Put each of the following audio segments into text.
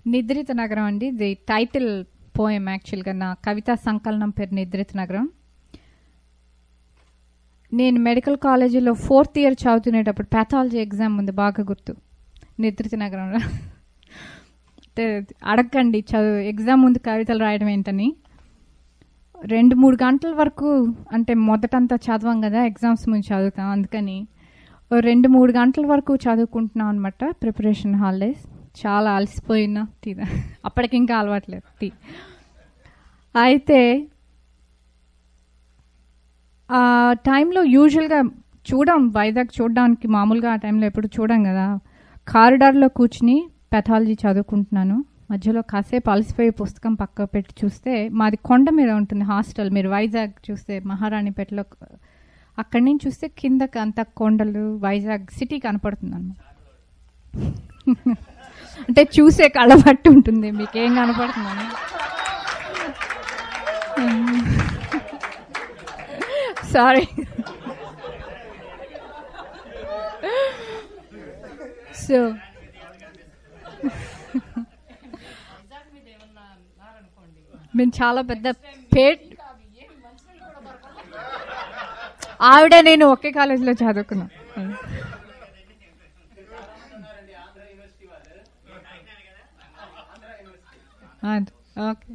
నిద్రిత నగరం అండి the title poem యాక్చువల్గా నా కవితా సంకలనం పేరు నిద్రిత నగరం నేను మెడికల్ కాలేజీలో ఫోర్త్ ఇయర్ చదువుతునేటప్పుడు ప్యాథాలజీ ఎగ్జామ్ ఉంది బాగా గుర్తు నిద్రిత నగరంలో అంటే అడగండి చదువు ఎగ్జామ్ ముందు కవితలు రాయడం ఏంటని రెండు మూడు గంటల వరకు అంటే మొదటంతా చదవం కదా ఎగ్జామ్స్ ముందు చదువుతాం అందుకని ఓ రెండు మూడు గంటల వరకు చదువుకుంటున్నాం అనమాట ప్రిపరేషన్ హాలిడేస్ చాలా అలసిపోయినా టీ అప్పటికి ఇంకా అలవాట్లేదు టీ అయితే ఆ టైంలో యూజువల్గా చూడం వైజాగ్ చూడడానికి మామూలుగా ఆ టైంలో ఎప్పుడు చూడం కదా కారిడార్లో కూర్చుని పెథాలజీ చదువుకుంటున్నాను మధ్యలో కాసేపు అలసిపోయి పుస్తకం పక్క పెట్టి చూస్తే మాది కొండ మీద ఉంటుంది హాస్టల్ మీరు వైజాగ్ చూస్తే మహారాణిపేటలో అక్కడి నుంచి చూస్తే కిందకి అంత కొండలు వైజాగ్ సిటీ కనపడుతుంది అన్నమాట అంటే చూసే కళ్ళ బట్టి ఉంటుంది మీకేం కనపడుతుందని సారీ సో మేము చాలా పెద్ద పేట్ ఆవిడ నేను ఒకే కాలేజీలో చదువుకున్నాం ఓకే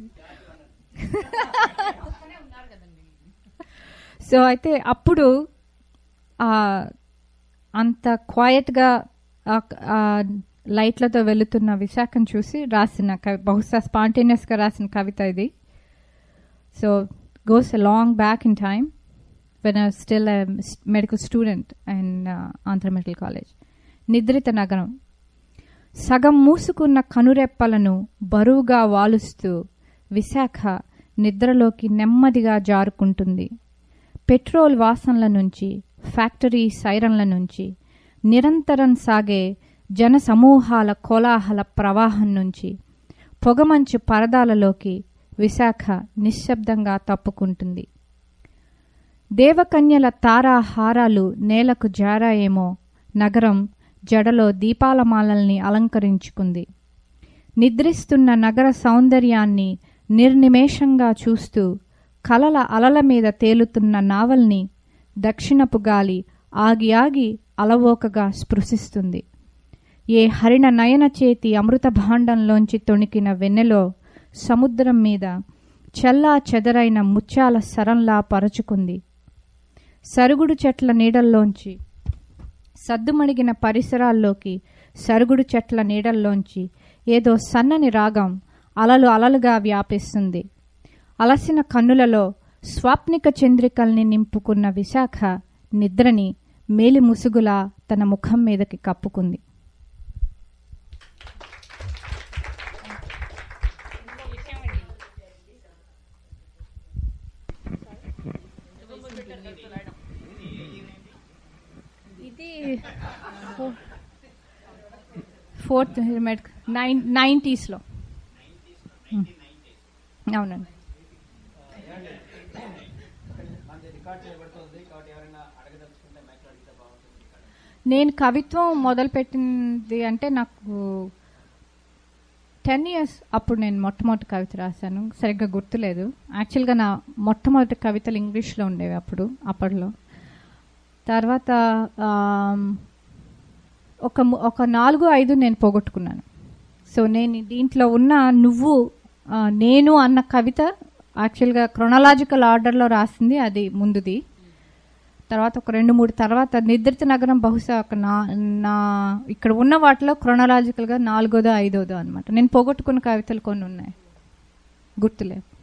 సో అయితే అప్పుడు ఆ, అంత క్వయట్గా లైట్లతో వెళుతున్న విశాఖను చూసి రాసిన కవి బహుశా స్పాంటేనియస్గా రాసిన కవిత ఇది so goes a long back in time when I still medical student and Andhra medical college నిద్రిత నగరం సగం మూసుకున్న కనురెప్పలను బరువుగా వాలుస్తూ విశాఖ నిద్రలోకి నెమ్మదిగా జారుకుంటుంది పెట్రోల్ వాసనల నుంచి ఫ్యాక్టరీ సైరన్ల నుంచి నిరంతరం సాగే జన సమూహాల కోలాహల ప్రవాహం నుంచి పొగమంచు పరదాలలోకి విశాఖ నిశ్శబ్దంగా తప్పుకుంటుంది దేవకన్యల తారాహారాలు నేలకు జారాయేమో నగరం జడలో దీపాలమాలల్ని అలంకరించుకుంది నిద్రిస్తున్న నగర సౌందర్యాన్ని నిర్నిమేషంగా చూస్తూ కలల అలల మీద తేలుతున్న నావల్ని దక్షిణపు గాలి ఆగి ఆగి అలవోకగా స్పృశిస్తుంది ఏ హరిణ నయన చేతి అమృత భాండంలోంచి తొణికిన వెన్నెలో సముద్రం మీద చల్లా చెదరైన ముత్యాల సరంలా పరచుకుంది సరుగుడు చెట్ల నీడల్లోంచి సద్దుమణిగిన పరిసరాల్లోకి సరుగుడు చెట్ల నీడల్లోంచి ఏదో సన్నని రాగం అలలు అలలుగా వ్యాపిస్తుంది అలసిన కన్నులలో స్వాప్నిక చంద్రికల్ని నింపుకున్న విశాఖ నిద్రని మేలి ముసుగులా తన ముఖం మీదకి కప్పుకుంది ఇది ఫోర్త్ నైన్ నైంటీస్లో అవునండి నేను కవిత్వం మొదలుపెట్టింది అంటే నాకు టెన్ ఇయర్స్ అప్పుడు నేను మొట్టమొదటి కవిత రాశాను సరిగ్గా గుర్తులేదు యాక్చువల్గా నా మొట్టమొదటి కవితలు ఇంగ్లీష్లో ఉండేవి అప్పుడు అప్పట్లో తర్వాత ఆమ్, ఒక ము- ఒక నాలుగు ఐదు నేను పోగొట్టుకున్నాను సో నేను దీంట్లో ఉన్న నువ్వు ఆ, నేను అన్న కవిత యాక్చువల్గా క్రొనలాజికల్ ఆర్డర్లో రాసింది అది ముందుది తర్వాత ఒక రెండు మూడు తర్వాత నిద్రిత నగరం బహుశా ఒక నా నా ఇక్కడ ఉన్న వాటిలో క్రొనలాజికల్గా నాలుగోదో ఐదోదో అనమాట నేను పోగొట్టుకున్న కవితలు కొన్ని ఉన్నాయి గుర్తులేవు